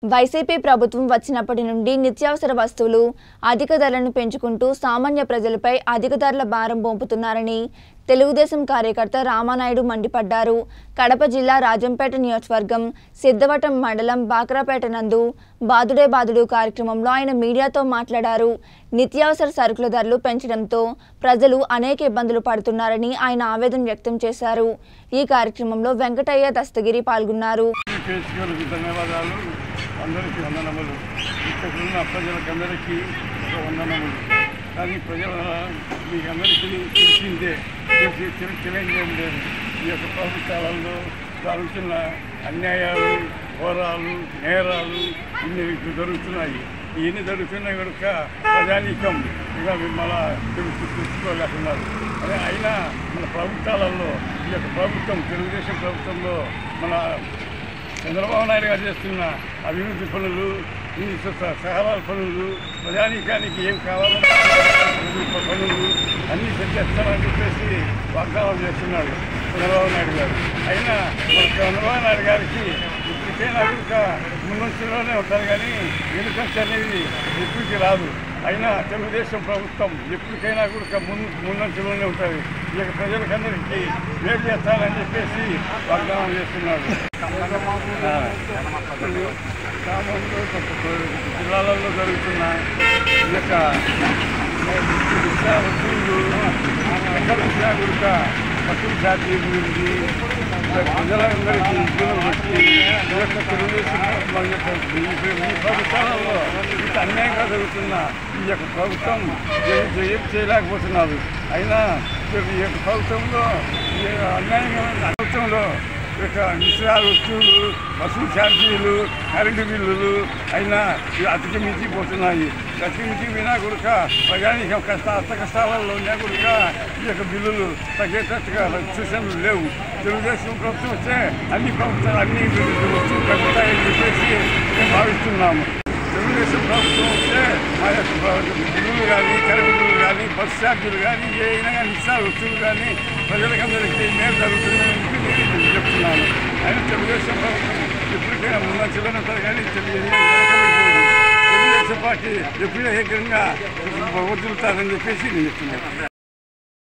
YCP ప్రభుత్వం వచ్చినప్పటి నుండి నిత్యావసర వస్తువులు అధిక ధరలను పెంచుకుంటూ సామాన్య ప్రజలపై అధిక ధరల భారం మోపుతున్నారని తెలుగుదేశం కార్యకర్త రామానాయుడు మండిపడ్డారు కడప జిల్లా రాజంపేట నియోజకవర్గం సిద్ధవటం మండలం బాక్రాపేట నందు బాదుడే బాదుడు కార్యక్రమంలో ఆయన మీడియాతో మాట్లాడారు నిత్యావసర సరుకుల ధరలు పెంచడంతో ప్రజలు అనేక ఇబ్బందులు పడుతున్నారని ఆయన ఆవేదన వ్యక్తం చేశారు ఈ కార్యక్రమంలో వెంకటయ్య దస్తగిరి పాల్గొన్నారు చేసుకుని ధన్యవాదాలు అందరికీ వందనములు ఇక్కడ ఉన్న ప్రజలకందరికీ ఒక వందనములు కానీ ప్రజల మీకు అందరికీ తెలిసిందే తెలిసి తెలి- తెలియజేయం లేదు ఈ యొక్క ప్రభుత్వాలలో జరుగుతున్న అన్యాయాలు ఘోరాలు నేరాలు ఇన్ని జరుగుతున్నాయి ఇవన్నీ జరుగుతున్నాయి కనుక ప్రజానీకం ఇక మళ్ళా తెలుసు తెలుసుకోలేకున్నారు అదే అయినా మన ప్రభుత్వాలలో ఈ యొక్క ప్రభుత్వం తెలుగుదేశం ప్రభుత్వంలో మన చంద్రబాబు నాయుడు గారు చేస్తున్న అభివృద్ధి పనులు ఈ స- స- సహకార పనులు ప్రజానీకానికి ఏం కావాలో ప్రభుత్వ పనులు అన్నీ చేస్తామని చెప్పేసి వాగ్దానం చేస్తున్నాడు చంద్రబాబు నాయుడు గారు అయినా మన చంద్రబాబు నాయుడు గారికి ఇప్పటికైనా కూడా ముందంచులోనే ఉంటారు కానీ వెనుకంచ అనేది ఎప్పటికీ రాదు అయినా తెలుగుదేశం ప్రభుత్వం ఎప్పటికైనా కూడా ముందు ముందంచులోనే ఉంటుంది ఈ యొక్క ప్రజలకందరికీ వేరు చేస్తానని చెప్పేసి వాగ్దానం చేస్తున్నాడు గ్రామంలో జిల్లాలలో జరుగుతున్న ఈ యొక్క విద్యా వసూళ్ళు ఎక్కడ విద్యా కూడా వసూలు ఛార్జీ గురించి ప్రజలందరికీ ఇబ్బందులు వచ్చి ఈ యొక్క తెలుగుదేశం ప్రభుత్వం యొక్క ఈ- ఈ ప్రభుత్వాలలో ఇంత అన్యాయంగా జరుగుతున్న ఈ యొక్క ప్రభుత్వం ఏ- ఏం చేయలేకపోతున్నారు అయినా ఈ యొక్క ప్రభుత్వంలో ఈ అన్యాయంగా ప్రభుత్వంలో ఈ యొక్క నిశ్రా వస్తువులు వసూలు ఛార్జీలు కరెంటు బిల్లులు అయినా ఇవి అతికి మించిపోతున్నాయి అతికి మించిపోయినా కూడా ప్రజానికి కష్ట అర్థ కష్టాలలో ఉన్నా కూడా ఈ యొక్క బిల్లులు తగ్గేటట్టుగా సూచనలు లేవు తెలుగుదేశం ప్రభుత్వం వస్తే అన్ని ప్రభుత్వాలు అన్ని వస్తువులు తగ్గుతాయని చెప్పేసి మేము భావిస్తున్నాము తెలుగుదేశం ప్రభుత్వం వస్తే మా యొక్క ప్ర- బిల్లులు కానీ కరెంటు బిల్లులు కానీ బస్ ఛార్జీలు కానీ ఏ అయినా కానీ నిశ్రా వస్తువులు కానీ ప్రజలకందరికీ మేలు జరుగుతుందని చెప్పి నేను చెప్తున్నాను ఆయన తెలుగుదేశం ప్రభుత్వం ఎప్పటికైనా ముందంచెలోనే ఉంటుంది కానీ తెలుగు తెలుగుదేశం పార్టీ ఎప్పుడూ ఏకంగా వదులుతారని చెప్పేసి నేను చెప్తున్నాను